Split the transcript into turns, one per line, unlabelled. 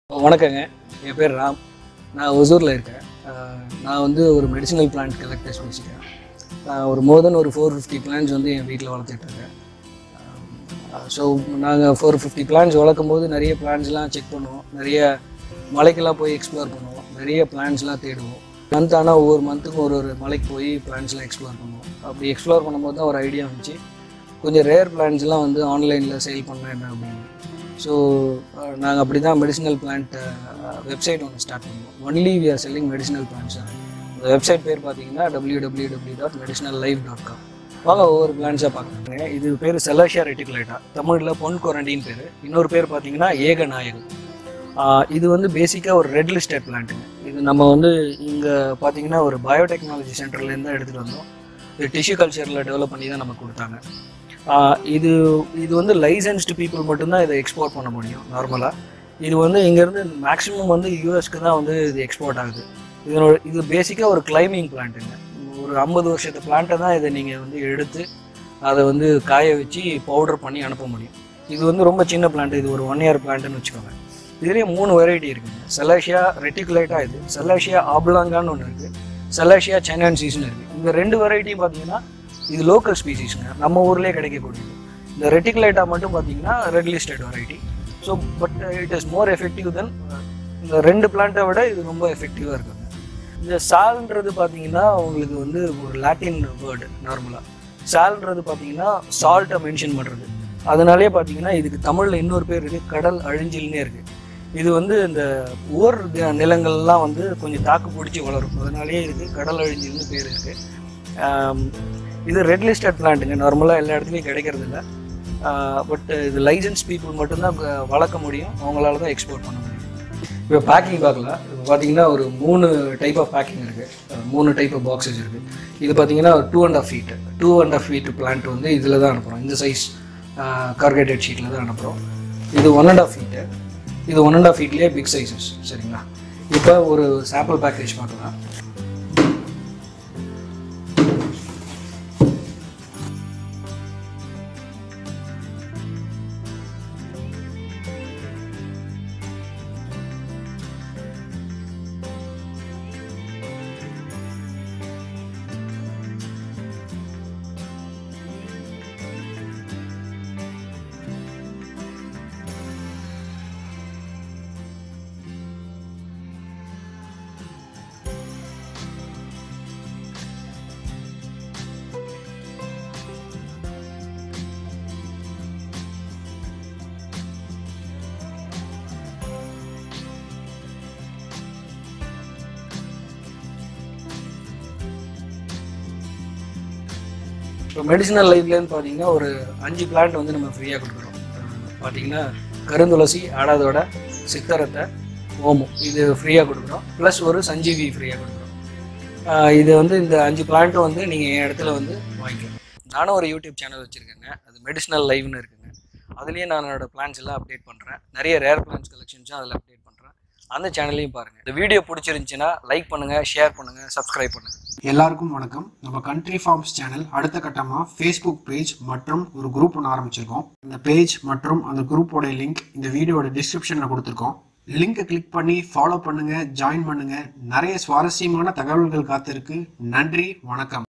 வணக்கங்க என் பேர் ராம் நான் ஒசூரில் இருக்கேன் அஹ் நான் வந்து ஒரு மெடிசினல் பிளான்ட் கலெக்டர்ஸ் பேசிக்கிறேன் நான் ஒரு மோர் தென் ஒரு ஃபோர் ஃபிஃப்டி பிளான்ஸ் வந்து என் வீட்டில் வளர்த்துட்ருக்கேன் ஸோ நாங்கள் ஃபோர் ஃபிஃப்டி பிளான்ஸ் வளர்க்கும் போது நிறைய பிளான்ஸ்லாம் செக் பண்ணுவோம் நிறைய மலைக்கெல்லாம் போய் எக்ஸ்ப்ளோர் பண்ணுவோம் நிறைய பிளான்ஸ்லாம் தேடுவோம் மந்த் ஆனால் ஒவ்வொரு மந்த்துக்கும் ஒரு ஒரு மலைக்கு போய் பிளான்ஸ்லாம் எக்ஸ்ப்ளோர் பண்ணுவோம் அப்படி எக்ஸ்ப்ளோர் பண்ணும்போது தான் ஒரு ஐடியா வந்துச்சு கொஞ்சம் ரேர் பிளான்ஸ்லாம் வந்து ஆன்லைனில் சேல் பண்ண என்ன அப்படின்னு ஸோ நாங்கள் அப்படி தான் மெடிசினல் பிளான்ட் வெப்சைட் ஒன்று ஸ்டார்ட் பண்ணுவோம் only we are selling medicinal plants அந்த வெப்சைட் பேர் பார்த்தீங்கன்னா W W W dot medicinal life dot com வாங்க ஒவ்வொரு பிளான்ஸாக பார்க்குறாங்க இது பேர் செலோஷியா ரெட்டிகுலேட்டா தமிழில் பொன் குரண்டின்னு பேர் இன்னொரு பேர் பார்த்தீங்கன்னா ஏக நாயகன் ஆஹ் இது வந்து பேசிக்காக ஒரு ரெட் லிஸ்டட் பிளான்ட்டுங்க இது நம்ம வந்து இங்கே பார்த்தீங்கன்னா ஒரு பயோடெக்னாலஜி சென்டர்லேருந்து தான் எடுத்துகிட்டு வந்தோம் இது டிஷ்யூ கல்ச்சரில் டெவலப் பண்ணி தான் நமக்கு கொடுத்தாங்க ஆஹ் இது இது வந்து லைசன்ஸ்டு பீப்புள் மட்டும்தான் இதை எக்ஸ்போர்ட் பண்ண முடியும் நார்மலாக இது வந்து இங்கேருந்து மேக்ஸிமம் வந்து யூஎஸ்க்கு தான் வந்து இது எக்ஸ்போர்ட் ஆகுது இதனோட இது பேசிக்காக ஒரு கிளைம்பிங் பிளான்ட்டுங்க ஒரு ஐம்பது வருஷத்து பிளான்ட்டை தான் இதை நீங்கள் வந்து எடுத்து அதை வந்து காய வச்சு பவுடர் பண்ணி அனுப்ப முடியும் இது வந்து ரொம்ப சின்ன பிளான்ட் இது ஒரு ஒன் இயர் பிளான்ட்டுன்னு வச்சுக்கோங்க இதுலேயே மூணு வெரைட்டி இருக்குங்க செலேஷியா ரெட்டிகுலேட்டா இது செலேஷியா ஆப்லாங்கான்னு ஒன்று இருக்குது செலேஷியா சைனான்சிஸ்னு இருக்குது இந்த ரெண்டு வெரைட்டியும் பார்த்தீங்கன்னா இது லோக்கல் ஸ்பீசிஸ்ங்க நம்ம ஊர்லேயே கிடைக்கக்கூடியது இந்த ரெட்டிகுலேட்டா மட்டும் பார்த்தீங்கன்னா red listed variety so but it is more effective then இந்த ரெண்டு பிளான்ட்டை விட இது ரொம்ப எஃபெக்டிவாக இருக்குங்க இந்த சால்ன்றது பார்த்தீங்கன்னா உங்களுக்கு வந்து ஒரு லாட்டின் வேர்டு நார்மலாக சால்ன்றது பார்த்தீங்கன்னா சால்ட்டை மென்ஷன் பண்ணுறது அதனாலே பார்த்தீங்கன்னா இதுக்கு தமிழில் இன்னொரு பேர் இருக்குது கடல் அழிஞ்சில்னே இருக்குது இது வந்து இந்த ஓர் நிலங்கள்லாம் வந்து கொஞ்சம் தாக்கு பிடிச்சி வளரும் அதனாலேயே இதுக்கு கடல் அழிஞ்சில்னு பேர் இருக்குது இது ரெட் லிஸ்டட் பிளான்ட்டுங்க நார்மலாக எல்லா இடத்துலையும் கிடைக்கிறது இல்லை பட் இது லைசன்ஸ் பீப்புள் மட்டும்தான் க- வளர்க்க முடியும் அவங்களால தான் எக்ஸ்போர்ட் பண்ண முடியும் இப்போ பேக்கிங் பார்க்கலாம் இப்போ பார்த்தீங்கன்னா ஒரு மூணு டைப் ஆஃப் பேக்கிங் இருக்குது மூணு டைப் ஆஃப் பாக்ஸஸ் இருக்குது இது பார்த்தீங்கன்னா two and half feet two and half feet plant வந்து இதில் தான் அனுப்புகிறோம் இந்த சைஸ் கார்கேட்டட் ஷீட்டில் தான் அனுப்புகிறோம் இது ஒன் அண்ட் ஆஃப் ஃபீட்டு இது ஒன் அண்ட் ஆஃப் ஃபீட்லேயே பிக் சைஸஸ் சரிங்களா இப்போ ஒரு சாம்பிள் பேக்கேஜ் பார்க்கலாம் இப்போ மெடிசினல் லைஃப்லேருந்து பார்த்தீங்கன்னா ஒரு அஞ்சு பிளான்ட் வந்து நம்ம ஃப்ரீயாக கொடுக்குறோம் பார்த்தீங்கன்னா கருந்துளசி ஆடாதோட சித்தரத்தை ஓமம் இது ஃப்ரீயாக கொடுக்குறோம் ப்ளஸ் ஒரு சஞ்சீவி ஃப்ரீயாக கொடுக்குறோம் ஆஹ் இது வந்து இந்த அஞ்சு பிளான்ட்டும் வந்து நீங்கள் என் இடத்துல வந்து வாங்கிக்கலாம் நானும் ஒரு யூடியூப் சேனல் வச்சுருக்கேங்க அது மெடிசினல் லைவ்னு இருக்குங்க அதுலேயே நான் என்னோட பிளான்ஸ் எல்லாம் அப்டேட் பண்ணுறேன் நிறைய ரேர் பிளான்ஸ் கலெக்ஷன்ஸும் அதில் அப்டேட் பண்ணுறேன் அந்த சேனல்லையும் பாருங்கள் இந்த வீடியோ பிடிச்சிருந்துச்சுன்னா லைக் பண்ணுங்கள் ஷேர் பண்ணுங்கள் சப்ஸ்கிரைப் பண்ணுங்கள்
எல்லாருக்கும் வணக்கம் நம்ம கண்ட்ரி ஃபார்ம்ஸ் சேனல் அடுத்த கட்டமா ஃபேஸ்புக் பேஜ் மற்றும் ஒரு குரூப் ஒன்று ஆரம்பிச்சிருக்கோம் இந்த பேஜ் மற்றும் அந்த குரூப்போட லிங்க் இந்த வீடியோட டிஸ்கிரிப்ஷன்ல கொடுத்துருக்கோம் லிங்கை கிளிக் பண்ணி ஃபாலோ பண்ணுங்க ஜாயின் பண்ணுங்க நிறைய சுவாரஸ்யமான தகவல்கள் காத்திருக்கு நன்றி வணக்கம்